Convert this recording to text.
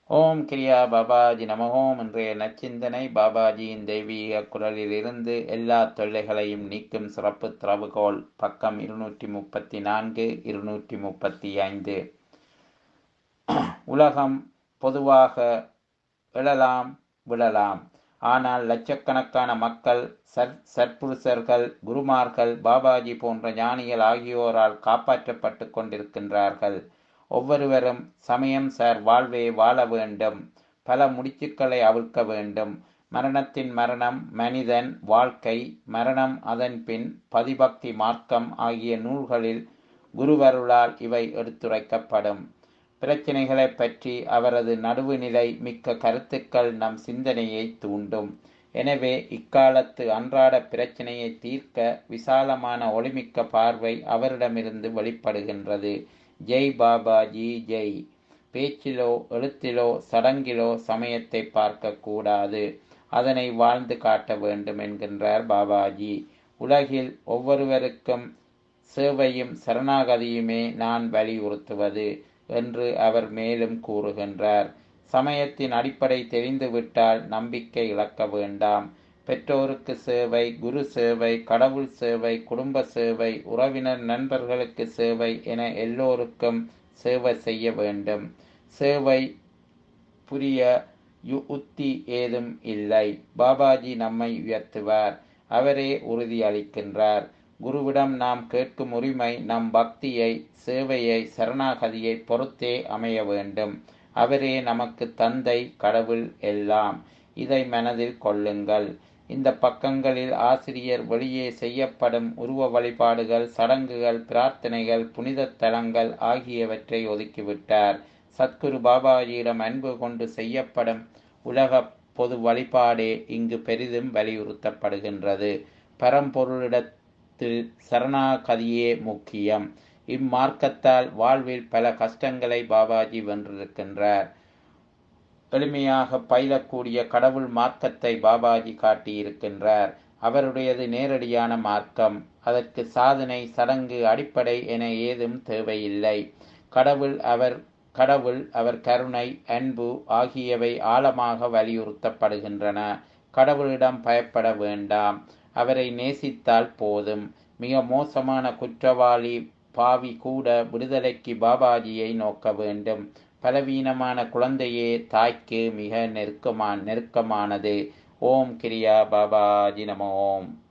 ஓம் கிரியா பாபாஜி நம ஓம் இன்றைய நச்சிந்தனை பாபாஜியின் தெய்வீக குரலிலிருந்து எல்லா தொல்லைகளையும் நீக்கும் சிறப்பு திறவுகோல் பக்கம் இருநூற்றி முப்பத்தி நான்கு இருநூற்றி முப்பத்தி ஐந்து உலகம் பொதுவாக எழலாம் விழலாம் ஆனால் லட்சக்கணக்கான மக்கள் சற் சற்புருஷர்கள் குருமார்கள் பாபாஜி போன்ற ஞானிகள் ஆகியோரால் காப்பாற்றப்பட்டு கொண்டிருக்கின்றார்கள் ஒவ்வொருவரும் சமயம் சார் வாழ்வே வாழ வேண்டும் பல முடிச்சுக்களை அவிழ்க்க வேண்டும் மரணத்தின் மரணம் மனிதன் வாழ்க்கை மரணம் அதன் பின் பதிபக்தி மார்க்கம் ஆகிய நூல்களில் குருவருளால் இவை எடுத்துரைக்கப்படும் பிரச்சனைகளை பற்றி அவரது நடுவுநிலை மிக்க கருத்துக்கள் நம் சிந்தனையை தூண்டும் எனவே இக்காலத்து அன்றாட பிரச்சனையை தீர்க்க விசாலமான ஒளிமிக்க பார்வை அவரிடமிருந்து வெளிப்படுகின்றது ஜெய் பாபாஜி ஜெய் பேச்சிலோ எழுத்திலோ சடங்கிலோ சமயத்தை பார்க்க கூடாது அதனை வாழ்ந்து காட்ட வேண்டும் என்கின்றார் பாபாஜி உலகில் ஒவ்வொருவருக்கும் சேவையும் சரணாகதியுமே நான் வலியுறுத்துவது என்று அவர் மேலும் கூறுகின்றார் சமயத்தின் அடிப்படை தெரிந்துவிட்டால் நம்பிக்கை இழக்க வேண்டாம் பெற்றோருக்கு சேவை குரு சேவை கடவுள் சேவை குடும்ப சேவை உறவினர் நண்பர்களுக்கு சேவை என எல்லோருக்கும் சேவை செய்ய வேண்டும் சேவை புரிய உத்தி ஏதும் இல்லை பாபாஜி நம்மை உயர்த்துவார் அவரே உறுதி அளிக்கின்றார் குருவிடம் நாம் கேட்கும் உரிமை நம் பக்தியை சேவையை சரணாகதியை பொறுத்தே அமைய வேண்டும் அவரே நமக்கு தந்தை கடவுள் எல்லாம் இதை மனதில் கொள்ளுங்கள் இந்த பக்கங்களில் ஆசிரியர் வெளியே செய்யப்படும் உருவ வழிபாடுகள் சடங்குகள் பிரார்த்தனைகள் புனித தலங்கள் ஆகியவற்றை ஒதுக்கிவிட்டார் சத்குரு பாபாஜியிடம் அன்பு கொண்டு செய்யப்படும் உலக பொது வழிபாடே இங்கு பெரிதும் வலியுறுத்தப்படுகின்றது பரம்பொருளிடத்தில் சரணாகதியே முக்கியம் இம்மார்க்கத்தால் வாழ்வில் பல கஷ்டங்களை பாபாஜி வென்றிருக்கின்றார் எளிமையாக பயிலக்கூடிய கடவுள் மார்க்கத்தை பாபாஜி காட்டியிருக்கின்றார் அவருடையது நேரடியான மார்க்கம் அதற்கு சாதனை சடங்கு அடிப்படை என ஏதும் தேவையில்லை கடவுள் அவர் கடவுள் அவர் கருணை அன்பு ஆகியவை ஆழமாக வலியுறுத்தப்படுகின்றன கடவுளிடம் பயப்பட வேண்டாம் அவரை நேசித்தால் போதும் மிக மோசமான குற்றவாளி பாவி கூட விடுதலைக்கு பாபாஜியை நோக்க வேண்டும் பலவீனமான குழந்தையே தாய்க்கு மிக நெருக்கமான நெருக்கமானது ஓம் கிரியா பாபாஜி நம ஓம்